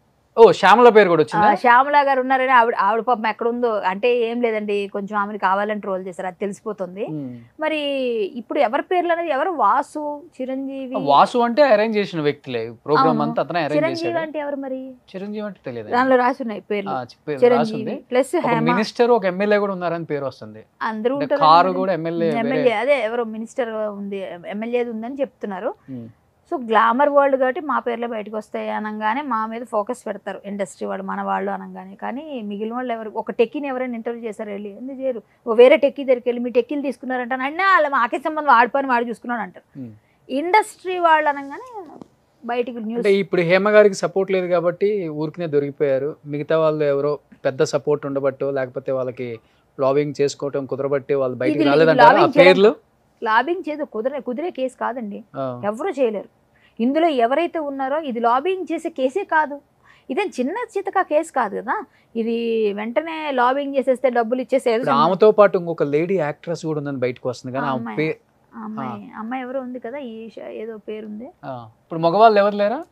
ఓ శ్యామల పేరు కూడా ఆ, వచ్చిందా శ్యామల గారు ఉన్నారని ఆవిడ ఆవిడ పాపం ఎక్కడ ఉందో అంటే ఏం లేదండి కొంచెం ఆమెను కావాలని ట్రోల్ చేశారు అది తెలిసిపోతుంది ఉమ్. మరి ఇప్పుడు ఎవరి పేర్లు అనేది ఎవరు వాసు చిరంజీవి వాసు అంటే అరేంజ్ చేసిన వ్యక్తులే ప్రోగ్రామ్ అవును. అంతా అతనే అరేంజ్ చిరంజీవి చేశాడు అంటే ఎవరు మరి చిరంజీవి అంటే తెలియదు దానిలో రాసి ఉన్నాయి పేర్లు రాసింది చిరంజీవి ప్లస్ ఒక హేమ మినిస్టర్ ఒక ఎమ్మెల్యే కూడా ఉన్నారని పేరు వస్తుంది అందరూ అంటే ఉంటారు కారు కూడా ఎమ్మెల్యే ఎమ్మెల్యే అదే ఎవరో మినిస్టర్ ఉంది ఎమ్మెల్యేది ఉందని చెప్తున్నారు ఉమ్. సో గ్లామర్ వరల్డ్ కాబట్టి మా పేర్లే బయటకు వస్తాయి అనగానే మా మీద ఫోకస్ పెడతారు ఇండస్ట్రీ వాళ్ళు మన వాళ్ళు అనగానే కానీ మిగిలిన వాళ్ళు ఎవరు ఒక టెక్కీని ఎవరైనా ఇంటర్వ్యూ చేశారు వెళ్ళి ఎందుకు చేయరు ఓ వేరే టెక్కీ దగ్గరికి వెళ్ళి మీ టెక్కీలు తీసుకున్నారంట అన్నా వాళ్ళ మాకే సంబంధం వాడి పని వాడు చూసుకున్నాడు అంటారు ఉమ్. ఇండస్ట్రీ వాళ్ళు అనగానే బయటికి న్యూస్ అంటే ఇప్పుడు హేమ గారికి సపోర్ట్ లేదు కాబట్టి ఊరికనే దొరికిపోయారు మిగతా వాళ్ళు ఎవరో పెద్ద సపోర్ట్ ఉండబట్టో లేకపోతే వాళ్ళకి లాబింగ్ చేసుకోవటం కుదరబట్టి వాళ్ళు బయటికి ఇది రాలేదంటారు ఆ lobbying చేయడం- పేర్లు లాబింగ్ చేదు కుదిరే కుదిరే కేసు కాదండి ఆ, ఎవరు చేయలేరు ఇందులో ఎవరైతే ఉన్నారో ఇది లాబింగ్ చేసే కేసే కాదు ఇదేం చిన్న చితక కేసు కాదు కదా ఇది వెంటనే లాబింగ్ చేసేస్తే డబ్బులు ఇచ్చేస్తే ఏదో ఇప్పుడు ఆమెతో పాటు ఇంకొక లేడీ యాక్ట్రెస్ కూడా ఉందని బయటకు వస్తుంది కానీ ఆ ఆమె అమ్మాయి. పే- ఆ అమ్మాయి అమ్మాయి ఎవరో ఉంది కదా ఈష ఏదో పేరుంది ఆ, ఇప్పుడు మగవాళ్ళు ఎవరు లేరా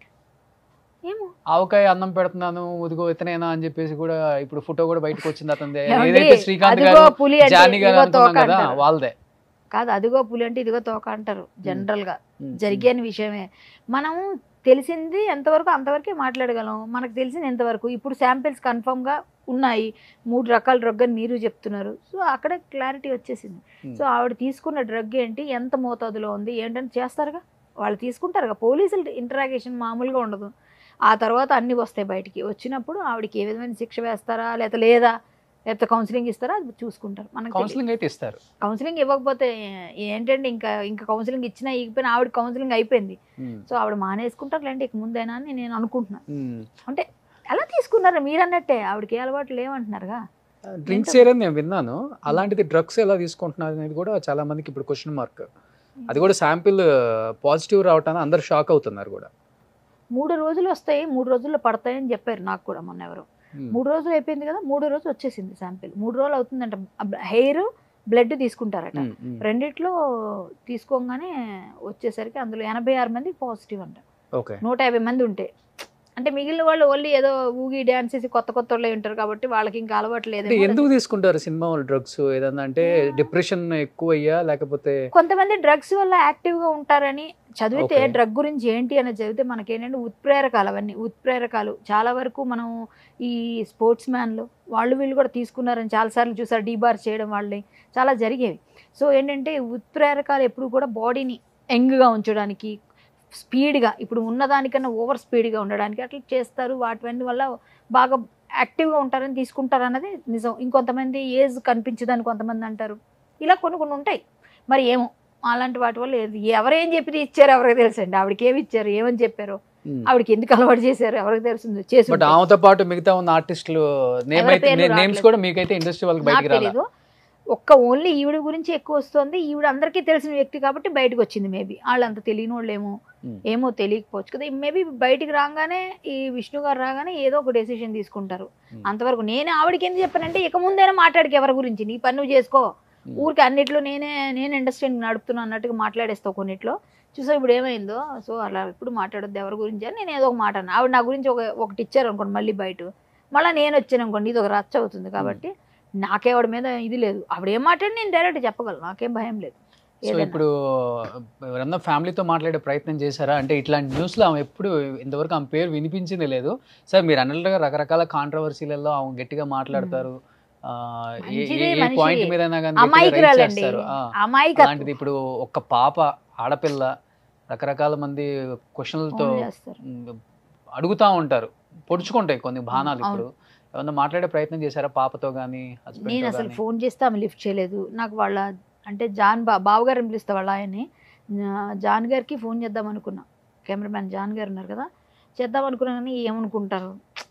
ఏమో ఆవకాయ అన్నం పెడుతున్నాను ఉదిగో ఇతనేనా అని చెప్పేసి కూడా ఇప్పుడు ఫోటో కూడా బయటకు వచ్చింది అతనిది ఏమండి? ఏదైతే శ్రీకాంత్ అదిగో గారు పులి అంటే జానీ గారు ఇదిగో అనుకున్నాం తోక కదా అంటారు. వాళ్ళదే కాదు అదిగో పులి అంటే ఇదిగో తోక అంటారు జనరల్ గా ఉమ్, జరిగిన విషయమే మనం తెలిసింది ఎంతవరకు అంతవరకే మాట్లాడగలం మనకు తెలిసింది ఎంతవరకు ఇప్పుడు శాంపిల్స్ కన్ఫర్మ్ గా ఉన్నాయి మూడు రకాల డ్రగ్ అని మీరు చెప్తున్నారు సో అక్కడ క్లారిటీ వచ్చేసింది ఉమ్. సో ఆవిడ తీసుకున్న డ్రగ్ ఏంటి ఎంత మోతాదులో ఉంది ఏంటని చేస్తారుగా వాళ్ళు తీసుకుంటారుగా పోలీసులు ఇంటరాగేషన్ మామూలుగా ఉండదు ఆ తర్వాత అన్నీ వస్తాయి బయటికి వచ్చినప్పుడు ఆవిడకి ఏ విధమైన శిక్ష వేస్తారా లేదా లేదా లేకపోతే కౌన్సిలింగ్ ఇస్తారా అది చూసుకుంటారు మనకి కౌన్సిలింగ్ అయితే ఇస్తారు కౌన్సిలింగ్ ఇవ్వకపోతే ఏంటండి ఇంకా ఇంకా కౌన్సిలింగ్ ఇచ్చినా ఇకపోయినా ఆవిడ కౌన్సిలింగ్ అయిపోయింది ఉమ్, సో ఆవిడ మానేసుకుంటారు లేండి ఇక ముందైనా అని నేను అనుకుంటున్నాను ఉమ్. అంటే ఎలా తీసుకున్నారు మీరు అన్నట్టే ఆవిడకి ఏ అలవాట్లు లేవంటున్నారుగా డ్రింక్స్ ఏరని నేను విన్నాను అలాంటిది డ్రగ్స్ ఎలా తీసుకుంటున్నారు అనేది కూడా చాలా మందికి ఇప్పుడు క్వశ్చన్ మార్క్ అది కూడా శాంపిల్ పాజిటివ్ రావటాన్ని అందరు షాక్ అవుతున్నారు కూడా మూడు రోజులు వస్తాయి మూడు రోజుల్లో పడతాయని చెప్పారు నాకు కూడా మొన్న ఎవరు ఉమ్. మూడు రోజులు అయిపోయింది కదా మూడో రోజు వచ్చేసింది శాంపిల్ మూడు రోజులు అవుతుందంట హెయిర్ బ్లడ్ తీసుకుంటారట ఉమ్, ఉమ్. రెండిట్లో తీసుకోగానే వచ్చేసరికి అందులో ఎనభై ఆరు మంది పాజిటివ్ అంట ఓకే నూట యాభై మంది ఉంటే అంటే మిగిలిన వాళ్ళు ఓన్లీ ఏదో ఊగి డ్యాన్స్ చేసి కొత్త కొత్త వాళ్ళే ఉంటారు కాబట్టి వాళ్ళకి ఇంకా అలవాటు అంటే లేదు ఎందుకు తీసుకుంటారు సినిమా వాళ్ళు డ్రగ్స్ ఏదన్నా అంటే డిప్రెషన్ ఎక్కువ అయ్యా లేకపోతే కొంతమంది డ్రగ్స్ వల్ల యాక్టివ్ గా ఉంటారని చదివితే Okay. డ్రగ్ గురించి ఏంటి అనేది చదివితే మనకేంటంటే ఉత్ప్రేరకాలు అవన్నీ ఉత్ప్రేరకాలు చాలా వరకు మనం ఈ స్పోర్ట్స్ మ్యాన్లు వాళ్ళు వీళ్ళు కూడా తీసుకున్నారని చాలాసార్లు చూసారు డీబార్ చేయడం వాళ్ళని చాలా జరిగేవి సో ఏంటంటే ఉత్ప్రేరకాలు ఎప్పుడు కూడా బాడీని యంగ్గా ఉంచడానికి స్పీడ్గా ఇప్పుడు ఉన్నదానికన్నా ఓవర్ స్పీడ్గా ఉండడానికి అట్లా చేస్తారు వాటి వల్ల బాగా యాక్టివ్గా ఉంటారని తీసుకుంటారు అన్నది నిజం ఇంకొంతమంది ఏజ్ కనిపించదని కొంతమంది అంటారు ఇలా కొన్ని కొన్ని ఉంటాయి మరి ఏమో అలాంటి వాటి వల్ల ఏది ఎవరేం చెప్పి ఇచ్చారు ఎవరికి తెలుసండి ఆవిడకి ఏమి ఇచ్చారు ఏమని చెప్పారు ఆవిడకి ఎందుకు అలవాటు చేశారు ఎవరికి తెలుస్తుంది చేసి బట్ ఉంటాయి. ఆమెతో పాటు మిగతా ఉన్న ఆర్టిస్టులు నేమ్ ఎవరి అయితే పేర్లు నేమ్స్ రావట్లేదు. కూడా మీకైతే ఇండస్ట్రీ వాళ్ళకి నాకు బయటికి రాలేదు తెలీదు ఒక్క ఓన్లీ ఈవిడ గురించి ఎక్కువ వస్తుంది ఈవిడ అందరికీ తెలిసిన వ్యక్తి కాబట్టి బయటకు వచ్చింది మేబీ వాళ్ళంత తెలియని వాళ్ళు ఏమో Hmm. ఏమో తెలియకపోవచ్చు కదా మేబీ బయటికి రాగానే ఈ విష్ణు గారు రాగానే ఏదో ఒక డెసిషన్ తీసుకుంటారు Hmm. అంతవరకు నేను ఆవిడకి ఎందుకు చెప్పానంటే ఇక ముందైనా మాట్లాడికి ఎవరి గురించి నీ పని నువ్వు చేసుకో Hmm. ఊరికి అన్నిట్లో నేనే నేను ఇండస్ట్రీ నడుపుతున్నా అన్నట్టుగా మాట్లాడేస్తావు కొన్నిట్లో చూసా ఇప్పుడు ఏమైందో సో అలా ఇప్పుడు మాట్లాడొద్దు ఎవరి గురించి అని నేను ఏదో ఒక మాట అన్నా ఆవిడ నా గురించి ఒక ఒకటి ఇచ్చారు అనుకోండి మళ్ళీ బయట మళ్ళీ నేను వచ్చాను అనుకోండి ఇది ఒక రచ్చ అవుతుంది కాబట్టి నాకే ఆవిడ మీద ఇది లేదు ఆవిడ ఏం మాట్లాడి నేను డైరెక్ట్ చెప్పగలను నాకేం భయం లేదు సో ఏదైనా. ఇప్పుడు ఎవరన్నా ఫ్యామిలీతో మాట్లాడే ప్రయత్నం చేశారా అంటే ఇట్లాంటి న్యూస్లో ఆమె ఎప్పుడు ఇంతవరకు ఆమె పేరు వినిపించింది లేదు సార్ మీరు అన్నట్లుగా రకరకాల కాంట్రవర్సీలలో ఆమె గట్టిగా మాట్లాడతారు ఆ, ఏ- మంచిదే ఏ- ఏ మనిషి. పాయింట్ మీద అయినా కానీ గట్టిగా రైట్ అమాయకురాలండి చేస్తారు. ఆ, అమాయకత్వం అలాంటిది ఇప్పుడు ఒక్క పాప ఆడపిల్ల రకరకాల మంది క్వశ్చన్లతో ఫోన్ చేస్తారు అడుగుతా ఉంటారు పొడుచుకుంటాయి కొన్ని బాణాలు అవును. ఇప్పుడు ఏమన్నా మాట్లాడే ప్రయత్నం చేశారా పాపతో కానీ నేను అసలు ఫోన్ చేస్తే ఆమె లిఫ్ట్ చేయలేదు నాకు వాళ్ళ అంటే జాన్ బా బావగారిని పిలుస్తా వాళ్ళ ఆయన్ని ఆ, జాన్ గారికి ఫోన్ చేద్దాం అనుకున్నా కెమెరామ్యాన్ జాన్ గారు ఉన్నారు కదా చేద్దాం అనుకున్నా కానీ ఏమనుకుంటారు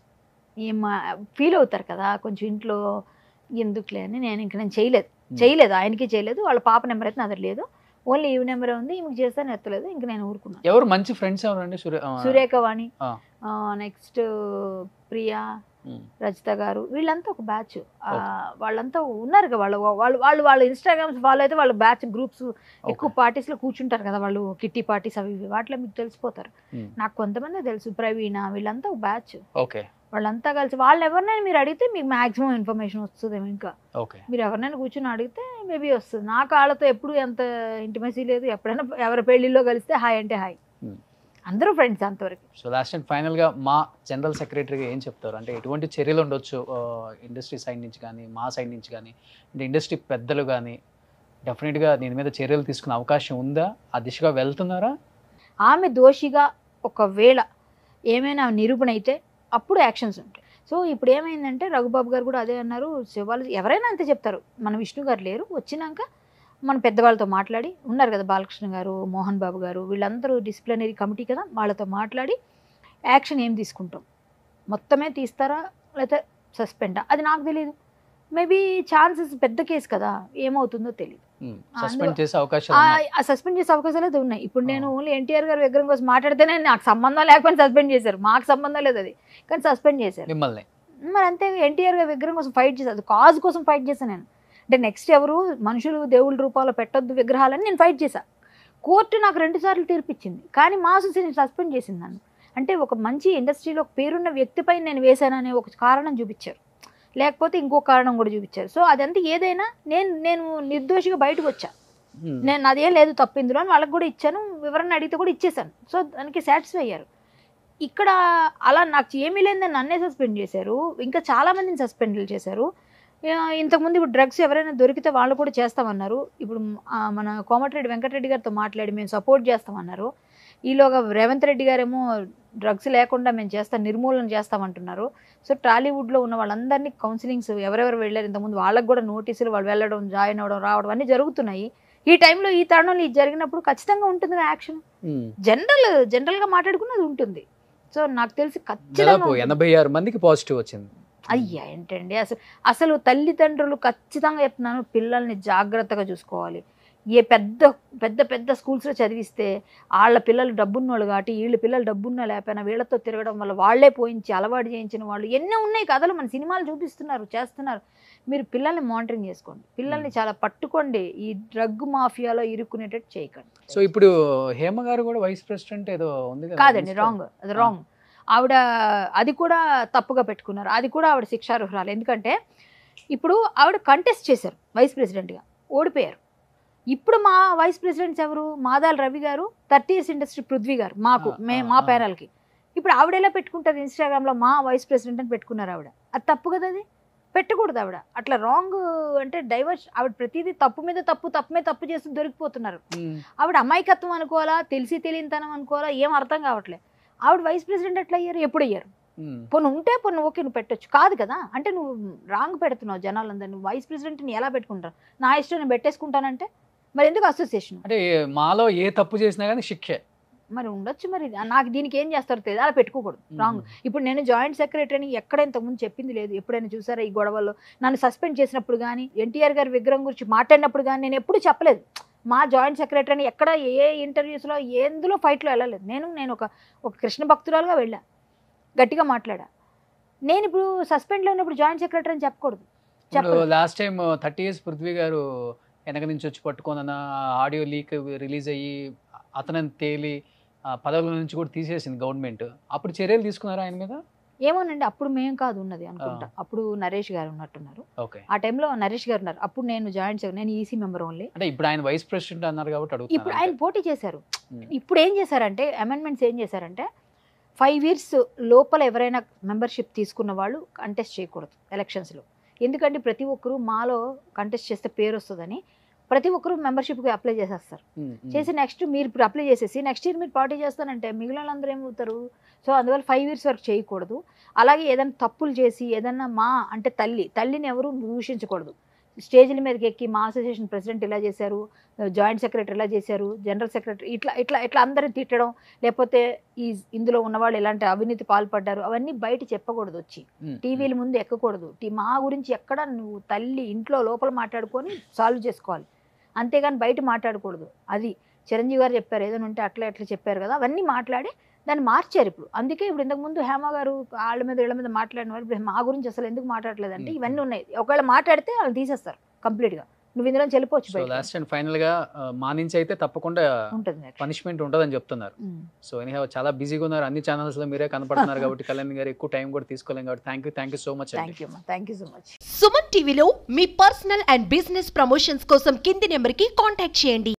ఏం ఫీల్ అవుతారు కదా కొంచెం ఇంట్లో ఎందుకులే అని నేను ఇంక నేను చేయలేదు చేయలేదు ఆయనకి చేయలేదు వాళ్ళ పాప నెంబర్ అయితే నా దగ్గర లేదు ఓన్లీ ఈ నెంబర్ ఉంది ఈమెకి చేస్తాను ఎత్తలేదు ఇంక నేను ఊరుకున్నాను ఎవరు మంచి ఫ్రెండ్స్ ఎవరండి సురే ఆ, సురేఖవాణి ఆ. నెక్స్ట్ ప్రియా ఉమ్, రజిత గారు వీళ్ళంతా ఒక బ్యాచ్ Okay. వాళ్ళంతా ఉన్నారు కదా వాళ్ళు వాళ్ళు వాళ్ళు వాళ్ళ ఇన్స్టాగ్రామ్స్ ఫాలో అయితే వాళ్ళ బ్యాచ్ గ్రూప్స్ ఎక్కువ Okay. పార్టీస్ లో కూర్చుంటారు కదా వాళ్ళు కిట్టి పార్టీస్ అవి ఇవి వాటిలో మీకు తెలిసిపోతారు Hmm. నాకు కొంతమంది తెలుసు ప్రవీణ వీళ్ళంతా ఒక బ్యాచ్ ఓకే వాళ్ళంతా కలిసి వాళ్ళు ఎవరినైనా మీరు అడిగితే మీకు మాక్సిమం ఇన్ఫర్మేషన్ వస్తుందేమో ఇంకా ఓకే మీరు ఎవరినైనా కూర్చొని అడిగితే మేబీ వస్తుంది నాకు వాళ్ళతో ఎప్పుడు ఎంత ఇంటిమసీ లేదు ఎప్పుడైనా ఎవరి పెళ్లిలో కలిస్తే హాయ్ అంటే హాయ్ Hmm. అందరూ ఫ్రెండ్స్ అంతవరకు సో లాస్ట్ అండ్ ఫైనల్గా మా జనరల్ సెక్రటరీగా ఏం చెప్తారు అంటే ఎటువంటి చర్యలు ఉండొచ్చు ఇండస్ట్రీ సైడ్ నుంచి కానీ మా సైడ్ నుంచి కానీ అంటే ఇండస్ట్రీ పెద్దలు కానీ డెఫినెట్గా దీని మీద చర్యలు తీసుకునే అవకాశం ఉందా ఆ దిశగా వెళ్తున్నారా ఆమె దోషిగా ఒకవేళ ఏమైనా నిరూపణ అయితే అప్పుడు యాక్షన్స్ ఉంటాయి సో ఇప్పుడు ఏమైందంటే రఘుబాబు గారు కూడా అదే అన్నారు సో వాళ్ళు ఎవరైనా అంతే చెప్తారు మన విష్ణు గారు లేరు వచ్చినాక మన పెద్దవాళ్ళతో మాట్లాడి ఉన్నారు కదా బాలకృష్ణ గారు మోహన్ బాబు గారు వీళ్ళందరూ డిసిప్లినరీ కమిటీ కదా వాళ్ళతో మాట్లాడి యాక్షన్ ఏం తీసుకుంటాం మొత్తమే తీస్తారా లేకపోతే సస్పెండా అది నాకు తెలియదు మేబీ ఛాన్సెస్ పెద్ద కేసు కదా ఏమవుతుందో తెలియదు సస్పెండ్ చేసే అవకాశాలు ఆ ఉన్నాయి. సస్పెండ్ చేసే అవకాశాలు అయితే ఉన్నాయి ఇప్పుడు నేను ఆ. ఓన్లీ ఎన్టీఆర్ గారి విగ్రహం కోసం మాట్లాడితేనే నాకు సంబంధం లేకపోయినా సస్పెండ్ చేశారు మాకు సంబంధం లేదు అది కానీ సస్పెండ్ చేశారు మిమ్మల్ని మరి అంతే ఎన్టీఆర్ గారి విగ్రహం కోసం ఫైట్ చేశారు అది కాజ్ కోసం ఫైట్ చేశాను నేను అంటే నెక్స్ట్ ఎవరు మనుషులు దేవుళ్ళ రూపాల్లో పెట్టొద్దు విగ్రహాలని నేను ఫైట్ చేశా కోర్టు నాకు రెండు సార్లు తీర్పిచ్చింది కానీ మా అసోసియేషన్ సస్పెండ్ చేసింది నన్ను అంటే ఒక మంచి ఇండస్ట్రీలో ఒక పేరున్న వ్యక్తిపై నేను వేశాననే ఒక కారణం చూపించారు లేకపోతే ఇంకో కారణం కూడా చూపించారు సో అదంతా ఏదైనా నేను నేను నిర్దోషిగా బయటకు వచ్చా Hmm. నేను నాదేం లేదు తప్పు ఇందులో అని వాళ్ళకి కూడా ఇచ్చాను వివరణ అడిగితే కూడా ఇచ్చేసాను సో దానికి సాటిస్ఫై అయ్యారు ఇక్కడ అలా నాకు ఏమీ లేదని నన్నే సస్పెండ్ చేశారు ఇంకా చాలా మందిని సస్పెండ్ చేశారు ఆ, ఇంతకుముందు ఇప్పుడు డ్రగ్స్ ఎవరైనా దొరికితే వాళ్ళు కూడా చేస్తామన్నారు ఇప్పుడు ఆ, మన కోమటిరెడ్డి వెంకటరెడ్డి గారితో మాట్లాడి మేము సపోర్ట్ చేస్తామన్నారు ఈలోగా రేవంత్ రెడ్డి గారేమో డ్రగ్స్ లేకుండా మేము చేస్తాం నిర్మూలన చేస్తామంటున్నారు సో టాలీవుడ్లో ఉన్న వాళ్ళందరినీ కౌన్సిలింగ్స్ ఎవరెవరు వెళ్ళారు ఇంతకుముందు వాళ్ళకి కూడా నోటీసులు వాళ్ళు వెళ్ళడం జాయిన్ అవ్వడం రావడం అన్నీ జరుగుతున్నాయి ఈ టైంలో ఈ తరుణంలో ఇది జరిగినప్పుడు ఖచ్చితంగా ఉంటుంది యాక్షన్ Hmm. జనరల్ జనరల్గా మాట్లాడుకున్నది ఉంటుంది సో నాకు తెలిసి ఖచ్చితంగా దాదాపు ఉంటుంది. ఎనభై ఆరు మందికి పాజిటివ్ వచ్చింది అయ్యా ఏంటండి అసలు అసలు తల్లిదండ్రులు ఖచ్చితంగా చెప్తున్నాను పిల్లల్ని జాగ్రత్తగా చూసుకోవాలి ఏ పెద్ద పెద్ద పెద్ద స్కూల్స్లో చదివిస్తే వాళ్ళ పిల్లలు డబ్బున్నోళ్ళు కాబట్టి వీళ్ళ పిల్లలు డబ్బున్న లేకపోయినా వీళ్ళతో తిరగడం వల్ల వాళ్ళే పోయించి అలవాటు చేయించిన వాళ్ళు ఎన్నో ఉన్నాయి కథలు మన సినిమాలు చూపిస్తున్నారు చేస్తున్నారు మీరు పిల్లల్ని మానిటరింగ్ చేసుకోండి పిల్లల్ని చాలా పట్టుకోండి ఈ డ్రగ్ మాఫియాలో ఇరుక్కునేటట్టు చేయకండి సో ఇప్పుడు హేమ గారు కూడా వైస్ ప్రెసిడెంట్ ఏదో ఉంది కదా కాదండి రాంగ్ అది రాంగ్ ఆవిడ అది కూడా తప్పుగా పెట్టుకున్నారు అది కూడా ఆవిడ శిక్షార్హురాలు ఎందుకంటే ఇప్పుడు ఆవిడ కంటెస్ట్ చేశారు వైస్ ప్రెసిడెంట్గా ఓడిపోయారు ఇప్పుడు మా వైస్ ప్రెసిడెంట్స్ ఎవరు మాదాల్ రవి గారు థర్టీ ఇయర్స్ ఇండస్ట్రీ పృథ్వీ గారు మాకు ఆ, మే ఆ, మా ఆ. ప్యానల్కి ఇప్పుడు ఆవిడ ఎలా పెట్టుకుంటారు ఇన్స్టాగ్రామ్లో మా వైస్ ప్రెసిడెంట్ అని పెట్టుకున్నారు ఆవిడ అది తప్పు కదా అది పెట్టకూడదు ఆవిడ అట్లా రాంగ్ అంటే డైవర్స్ ఆవిడ ప్రతిదీ తప్పు మీద తప్పు తప్పు మీద తప్పు చేస్తూ దొరికిపోతున్నారు Hmm. ఆవిడ అమాయకత్వం అనుకోవాలా తెలిసి తెలియనితనం అనుకోవాలా ఏం అర్థం కావట్లే ఆవిడ వైస్ ప్రెసిడెంట్ ఎట్లా అయ్యారు ఎప్పుడు అయ్యారు Hmm. పోను ఉంటే పోను ఓకే నువ్వు పెట్టొచ్చు కాదు కదా అంటే నువ్వు రాంగ్ పెడుతున్నావు జనాలందరూ నువ్వు వైస్ ప్రెసిడెంట్ని ఎలా పెట్టుకుంటావు నా ఇష్టం నేను పెట్టేసుకుంటానంటే మరి ఎందుకు అసోసియేషన్ అంటే మాలో ఏ తప్పు చేసినా కానీ శిక్షే మరి ఉండొచ్చు మరి నాకు దీనికి ఏం చేస్తారో తెలియదు అలా పెట్టుకోకూడదు రాంగ్ ఇప్పుడు నేను జాయింట్ సెక్రటరీని ఎక్కడ ఇంతకుముందు చెప్పింది లేదు ఎప్పుడైనా చూసారా ఈ గొడవల్లో నన్ను సస్పెండ్ చేసినప్పుడు కానీ ఎన్టీఆర్ గారి విగ్రహం గురించి మాట్లాడినప్పుడు కానీ నేను ఎప్పుడు చెప్పలేదు మా జాయింట్ సెక్రటరీని ఎక్కడ ఏ ఇంటర్వ్యూస్లో ఎందులో ఫైట్లో వెళ్ళలేదు నేను నేను ఒక ఒక కృష్ణ భక్తురాలుగా వెళ్ళా గట్టిగా మాట్లాడా నేను ఇప్పుడు సస్పెండ్లో ఉన్నప్పుడు జాయింట్ సెక్రటరీ అని చెప్పకూడదు ఇప్పుడు చెప్పలేదు last time thirty years Prithvi గారు వెనక నుంచి వచ్చి పట్టుకోనన్న ఆడియో లీక్ రిలీజ్ అయ్యి అతనని తేలి ఆ పదవుల నుంచి కూడా తీసేసింది గవర్నమెంట్ అప్పుడు చర్యలు తీసుకున్నారా ఆయన మీద ఏమోనండి అప్పుడు మేము కాదు ఉన్నది అనుకుంటా అప్పుడు నరేష్ గారు ఉన్నట్టున్నారు ఓకే ఆ టైంలో నరేష్ గారు ఉన్నారు అప్పుడు నేను జాయింట్ సెక్రటరీ నేను ఈసీ మెంబర్ ఓన్లీ అంటే ఇప్పుడు ఆయన వైస్ ప్రెసిడెంట్ అన్నారు కాబట్టి ఇప్పుడు ఆయన అడుగుతున్నారు పోటీ చేశారు Hmm. ఇప్పుడు ఏం చేశారంటే అమెండ్మెంట్స్ ఏం చేశారంటే ఫైవ్ ఇయర్స్ లోపల ఎవరైనా మెంబర్షిప్ తీసుకున్న వాళ్ళు కంటెస్ట్ చేయకూడదు ఎలక్షన్స్లో ఎందుకంటే ప్రతి ఒక్కరూ మాలో కంటెస్ట్ చేస్తే పేరు వస్తుందని ప్రతి ఒక్కరూ మెంబర్షిప్కి అప్లై చేసేస్తారు ఉమ్, ఉమ్. చేసి నెక్స్ట్ మీరు ఇప్పుడు అప్లై చేసేసి నెక్స్ట్ ఇయర్ మీరు పార్టీ చేస్తానంటే మిగిలిన వాళ్ళందరూ ఏమవుతారు సో అందువల్ల ఫైవ్ ఇయర్స్ వరకు చేయకూడదు అలాగే ఏదైనా తప్పులు చేసి ఏదన్నా మా అంటే తల్లి తల్లిని ఎవరు దూషించకూడదు స్టేజ్ల మీదకి ఎక్కి మా అసోసియేషన్ ప్రెసిడెంట్ ఇలా చేశారు జాయింట్ సెక్రటరీ ఇలా చేశారు జనరల్ సెక్రటరీ ఇట్లా ఇట్లా ఇట్లా అందరిని తిట్టడం లేకపోతే ఈ ఇందులో ఉన్నవాళ్ళు ఎలాంటి అవినీతి పాల్పడ్డారు అవన్నీ బయట చెప్పకూడదు వచ్చి ఉమ్, టీవీల ముందు ఎక్కకూడదు టీ- మా గురించి ఎక్కడ నువ్వు తల్లి ఇంట్లో లోపల మాట్లాడుకొని సాల్వ్ చేసుకోవాలి అంతేగాని బయట మాట్లాడకూడదు అది చిరంజీవి గారు చెప్పారు ఏదైనా ఉంటే అట్లా ఎట్లా చెప్పారు కదా అవన్నీ మాట్లాడి దాన్ని మార్చారు ఇప్పుడు అందుకే ఇప్పుడు ఇంతకు ముందు హేమ గారు వాళ్ళ మీద వీళ్ళ మీద మాట్లాడిన వారు ఇప్పుడు మా గురించి అసలు ఎందుకు మాట్లాడలేదు అంటే మ్మ్. ఇవన్నీ ఉన్నాయి ఒకవేళ మాట్లాడితే వాళ్ళు తీసేస్తారు కంప్లీట్గా నువ్వు ఇందులో వెళ్ళిపోవచ్చు సో బయట లాస్ట్ అండ్ ఫైనల్ గా ఆ, మా నుంచి అయితే తప్పకుండా ఉంటుంది next. పనిష్మెంట్ ఉంటుందని చెప్తున్నారు మ్మ్. సో ఎనీ చాలా బిజీగా ఉన్నారు అన్ని ఛానల్స్ లో మీరే కనపడుతున్నారు కాబట్టి కళ్యాణ్ గారు ఎక్కువ టైం కూడా తీసుకోలేం కాబట్టి thank you thank you so much thank you అమ్మా thank you so much Suman టీవీలో మీ పర్సనల్ అండ్ బిజినెస్ ప్రమోషన్స్ కోసం కింది నెంబర్కి కాంటాక్ట్ చేయండి